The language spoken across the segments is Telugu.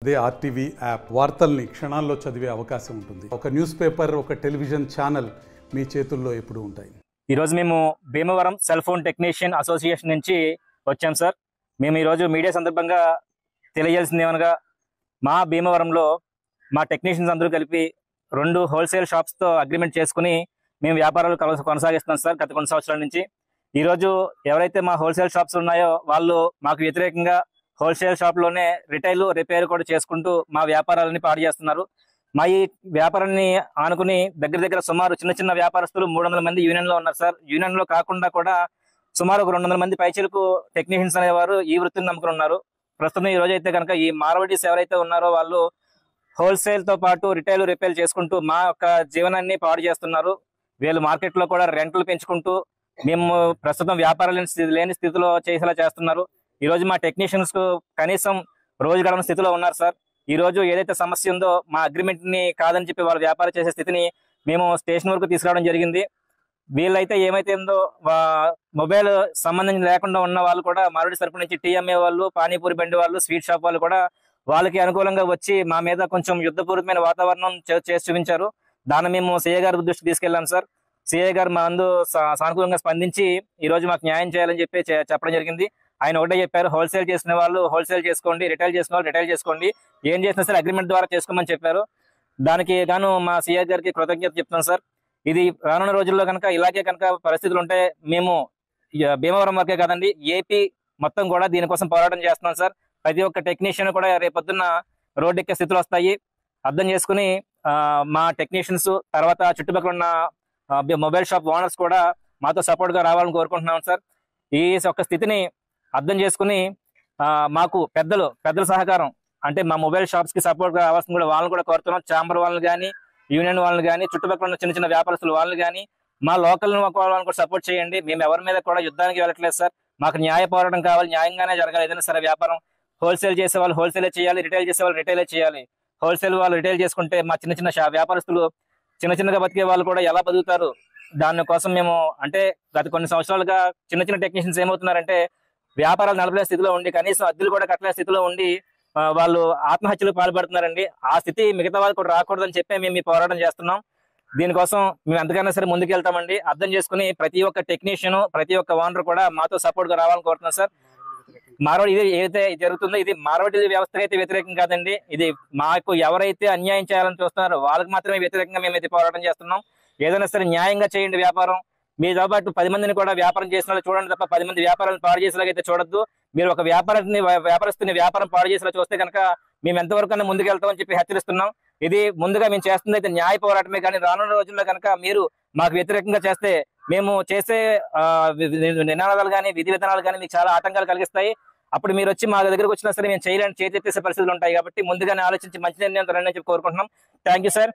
అదే ఆర్టీవీ యాప్ వార్తల్ని క్షణాల్లో చదివే అవకాశం ఉంటుంది ఒక న్యూస్ పేపర్ ఒక టెలివిజన్ ఛానల్ మీ చేతుల్లో ఎప్పుడూ ఉంటాయి ఈరోజు మేము Bhimavaram cell phone technician association నుంచి వచ్చాం సార్ మేము ఈరోజు మీడియా సందర్భంగా తెలియజేయాల్సింది ఏమనగా మా భీమవరంలో మా టెక్నీషియన్స్ అందరూ కలిపి రెండు హోల్సేల్ షాప్స్తో అగ్రిమెంట్ చేసుకుని మేము వ్యాపారాలు కొనస- కొనసాగిస్తున్నాం సార్ గత కొన్ని సంవత్సరాల నుంచి ఈరోజు ఎవరైతే మా హోల్సేల్ షాప్స్ ఉన్నాయో వాళ్ళు మాకు వ్యతిరేకంగా హోల్సేల్ షాప్లోనే రిటైల్ రిపేర్ కూడా చేసుకుంటూ మా వ్యాపారాలని పాడు చేస్తున్నారు మా ఈ వ్యాపారాన్ని ఆనుకుని దగ్గర దగ్గర సుమారు చిన్న చిన్న వ్యాపారస్తులు మూడు వందల మంది యూనియన్ లో ఉన్నారు సార్ యూనియన్ లో కాకుండా కూడా సుమారు ఒక రెండు వందల మంది పైచలకు టెక్నీషియన్స్ అనేవారు ఈ వృత్తిని నమ్ముకుని ఉన్నారు ప్రస్తుతం ఈ రోజు అయితే కనుక ఈ మారవడీస్ ఎవరైతే ఉన్నారో వాళ్ళు హోల్సేల్ తో పాటు రిటైల్ రిపేర్ చేసుకుంటూ మా యొక్క జీవనాన్ని పాడు చేస్తున్నారు వీళ్ళు మార్కెట్ లో కూడా రెంట్లు పెంచుకుంటూ మేము ప్రస్తుతం వ్యాపారం లేని స్థితి లేని స్థితిలో చేసేలా చేస్తున్నారు ఈ రోజు మా టెక్నీషియన్స్ కు కనీసం రోజు గడవని స్థితిలో ఉన్నారు సార్ ఈ రోజు ఏదైతే సమస్య ఉందో మా అగ్రిమెంట్ ని కాదని చెప్పి వాళ్ళు వ్యాపారం చేసే స్థితిని మేము స్టేషన్ వరకు తీసుకురావడం జరిగింది వీళ్ళైతే ఏమైతే ఉందో వా- మొబైల్ సంబంధం లేకుండా ఉన్న వాళ్ళు కూడా మారుడి సరుకు నుంచి టీ అమ్మే వాళ్ళు పానీపూరి బండి వాళ్ళు స్వీట్ షాప్ వాళ్ళు కూడా వాళ్ళకి అనుకూలంగా వచ్చి మా మీద కొంచెం యుద్ధపూరితమైన వాతావరణం చే- చేసి చూపించారు దాన్ని మేము సీఏ గారి దృష్టికి తీసుకెళ్ళాం సార్ సీఏ గారు మా అందు సా- సానుకూలంగా స్పందించి ఈ రోజు మాకు న్యాయం చేయాలని చెప్పి చె- చెప్పడం జరిగింది ఆయన ఒకటే చెప్పారు హోల్సేల్ చేసిన వాళ్ళు హోల్సేల్ చేసుకోండి రిటైల్ చేసిన వాళ్ళు రిటైల్ చేసుకోండి ఏం చేసినా సరే అగ్రిమెంట్ ద్వారా చేసుకోమని చెప్పారు దానికి గాను మా సీఏ గారికి కృతజ్ఞత చెప్తాం సార్ ఇది రానున్న రోజుల్లో కనుక ఇలాగే కనుక పరిస్థితులు ఉంటే మేము ఇక భీమవరం వరకే కాదండి ఏపీ మొత్తం కూడా దీనికోసం పోరాటం చేస్తున్నాం సార్ ప్రతి ఒక్క టెక్నీషియన్ కూడా రేపొద్దున్న రోడ్డు ఎక్కే స్థితులు వస్తాయి అర్థం చేసుకుని ఆ, మా టెక్నీషియన్స్ తర్వాత చుట్టుపక్కల ఉన్న ఆ, బి- మొబైల్ షాప్ ఓనర్స్ కూడా మాతో సపోర్ట్ గా రావాలని కోరుకుంటున్నాం సార్ ఈ ఒక్క స్థితిని అర్థం చేసుకుని ఆ, మాకు పెద్దలు పెద్దల సహకారం అంటే మా మొబైల్ షాప్స్ కి సపోర్ట్ గా రావాల్సింది కూడా వాళ్ళని కూడా కోరుతున్నాం చాంబర్ వాళ్ళని కానీ యూనియన్ వాళ్ళని కానీ చుట్టుపక్కల ఉన్న చిన్న చిన్న వ్యాపారస్తులు వాళ్ళని కానీ మా లోకల్ వాళ్ళని కూడా సపోర్ట్ చేయండి మేము ఎవరి మీద కూడా యుద్ధానికి వెళ్ళట్లేదు సార్ మాకు న్యాయ పోరాటం కావాలి న్యాయంగానే జరగాలి ఏదైనా సరే వ్యాపారం హోల్సేల్ చేసే వాళ్ళు హోల్సేలే చేయాలి రిటైల్ చేసే వాళ్ళు రిటైలే చేయాలి హోల్సేల్ వాళ్ళు రిటైల్ చేసుకుంటే మా చిన్న చిన్న షా- వ్యాపారస్తులు చిన్న చిన్నగా బతికే వాళ్ళు కూడా ఎలా బతుకుతారు దాని కోసం మేము అంటే గత కొన్ని సంవత్సరాలుగా చిన్న చిన్న టెక్నీషియన్స్ ఏమవుతున్నారంటే వ్యాపారాలు నడపలే స్థితిలో ఉండి కనీసం అద్దెలు కూడా కట్టలే స్థితిలో ఉండి ఆ, వాళ్ళు ఆత్మహత్యలు పాల్పడుతున్నారండి ఆ స్థితి మిగతా వాళ్ళు కూడా రాకూడదని చెప్పి మేము ఈ పోరాటం చేస్తున్నాం దీనికోసం మేము ఎంతకైనా సరే ముందుకెళ్తామండి అర్థం చేసుకుని ప్రతి ఒక్క టెక్నీషియన్ ప్రతి ఒక్క ఓనర్ కూడా మాతో సపోర్ట్ గా రావాలని కోరుతున్నాం సార్ మార్వాడి ఇది ఏదైతే జరుగుతుందో ఇది మార్వాడి వ్యవస్థకు అయితే వ్యతిరేకం కాదండి ఇది మాకు ఎవరైతే అన్యాయం చేయాలని చూస్తున్నారో వాళ్ళకి మాత్రమే వ్యతిరేకంగా మేము అయితే పోరాటం చేస్తున్నాం ఏదైనా సరే న్యాయంగా చేయండి వ్యాపారం మీతో పాటు పది మందిని కూడా వ్యాపారం చేసిన వాళ్ళు చూడండి తప్ప పది మంది వ్యాపారాలను పాడు చేసేలాగా అయితే చూడొద్దు మీరు ఒక వ్యాపారాన్ని వ్యాపారస్తుని వ్యాపారం పాడు చేసేలా చూస్తే కనుక మేము ఎంతవరకు ముందుకెళ్తామని చెప్పి హెచ్చరిస్తున్నాం ఇది ముందుగా మేము చేస్తుంది అయితే న్యాయ పోరాటమే కానీ రానున్న రోజుల్లో కనుక మీరు మాకు వ్యతిరేకంగా చేస్తే మేము చేసే ఆ, వి- వి- నినాదాలు కానీ విధి విధానాలు కానీ మీకు చాలా ఆటంకాలు కలిగిస్తాయి అప్పుడు మీరు వచ్చి మా దగ్గరకు వచ్చినా సరే మేము చేయలేని చేతెత్తేసే పరిస్థితులు ఉంటాయి కాబట్టి ముందుగానే ఆలోచించి మంచి నిర్ణయం రండి అని చెప్పి కోరుకుంటున్నాం థ్యాంక్ యూ సార్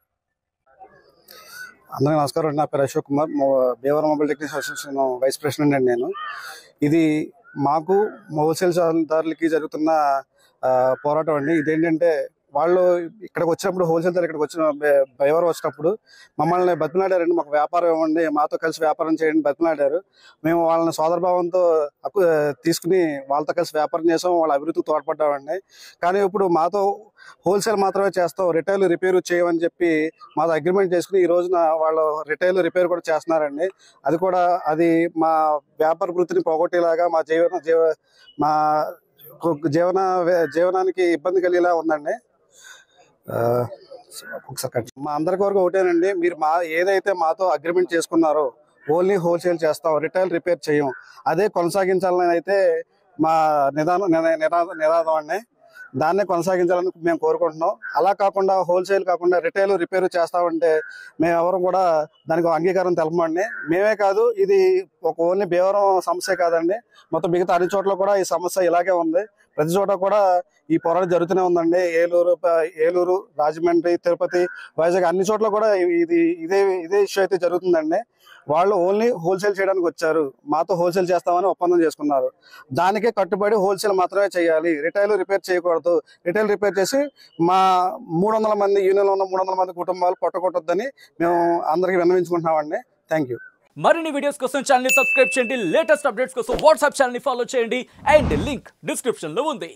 అందరికీ నమస్కారం అండి నా పేరు అశోక్ కుమార్ మో- Bhimavaram mobile technics association vice president అండి నేను ఇది మాకు హోల్సేల్ దారులకి జరుగుతున్న ఆ, పోరాటం అండి ఇదేంటంటే వాళ్ళు ఇక్కడికి వచ్చినప్పుడు హోల్సేల్ దారు ఇక్కడికి వచ్చిన భీ- భీమవరం వచ్చినప్పుడు మమ్మల్ని బతిమలాడారండి మాకు వ్యాపారం ఇవ్వండి మాతో కలిసి వ్యాపారం చేయండి బతిమలాడారు మేము వాళ్ళని సోదరభావంతో హక్కు తీసుకుని వాళ్ళతో కలిసి వ్యాపారం చేసాం వాళ్ళ అభివృద్ధికి తోడ్పడ్డామండి కానీ ఇప్పుడు మాతో హోల్సేల్ మాత్రమే చేస్తాం రిటైల్ రిపేర్ చేయమని చెప్పి మాతో అగ్రిమెంట్ చేసుకుని ఈ రోజున వాళ్ళు రిటైల్ రిపేర్ కూడా చేస్తున్నారండి అది కూడా అది మా వ్యాపార వృత్తిని పోగొట్టేలాగా మా జీవన జీవ మా జీవన జీవనానికి ఇబ్బంది కలిగేలా ఉందండి ఆ, ఒకసారి కట్ చేయండి. మా అందరికి వరకు ఒకటేనండి మీరు మా ఏదైతే మాతో అగ్రిమెంట్ చేసుకున్నారో ఓన్లీ హోల్సేల్ చేస్తాం రిటైల్ రిపేర్ చేయం అదే కొనసాగించాలని అయితే మా నిదానం నినా- నినాదం నినాదం అండి దాన్నే కొనసాగించాలని మేము కోరుకుంటున్నాం అలా కాకుండా హోల్సేల్ కాకుండా రిటైల్ రిపేర్ చేస్తామంటే మేము ఎవరు కూడా దానికి అంగీకారం తెలపమండి మేమే కాదు ఇది ఒక ఓన్లీ భీవరం సమస్య కాదండి మొత్తం మిగతా అన్ని చోట్ల కూడా ఈ సమస్య ఇలాగే ఉంది ప్రతి చోట కూడా ఈ పోరాటం జరుగుతూనే ఉందండి ఏలూరు ప- ఏలూరు రాజమండ్రి తిరుపతి వైజాగ్ అన్ని చోట్ల కూడా ఇది ఇదే ఇదే ఇష్యూ అయితే జరుగుతుందండి వాళ్ళు ఓన్లీ హోల్సేల్ చేయడానికి వచ్చారు మాతో హోల్సేల్ చేస్తామని ఒప్పందం చేసుకున్నారు దానికే కట్టుబడి హోల్సేల్ మాత్రమే చేయాలి రిటైల్ రిపేర్ చేయకూడదు రిటైల్ రిపేర్ చేసి మా మూడు వందల మంది యూనియన్లో ఉన్న మూడు వందల మంది కుటుంబాలు కొట్టకొట్టొద్దని మేము అందరికీ విన్నవించుకుంటున్నామండి థ్యాంక్ యూ మరిన్ని వీడియోస్ కోసం ఛానల్ సబ్స్క్రైబ్ చేయండి లేటెస్ట్ అప్డేట్స్ కోసం వాట్సాప్ ఛానల్ ఫాలో చేయండి అండ్ లింక్ డిస్క్రిప్షన్ లో ఉంది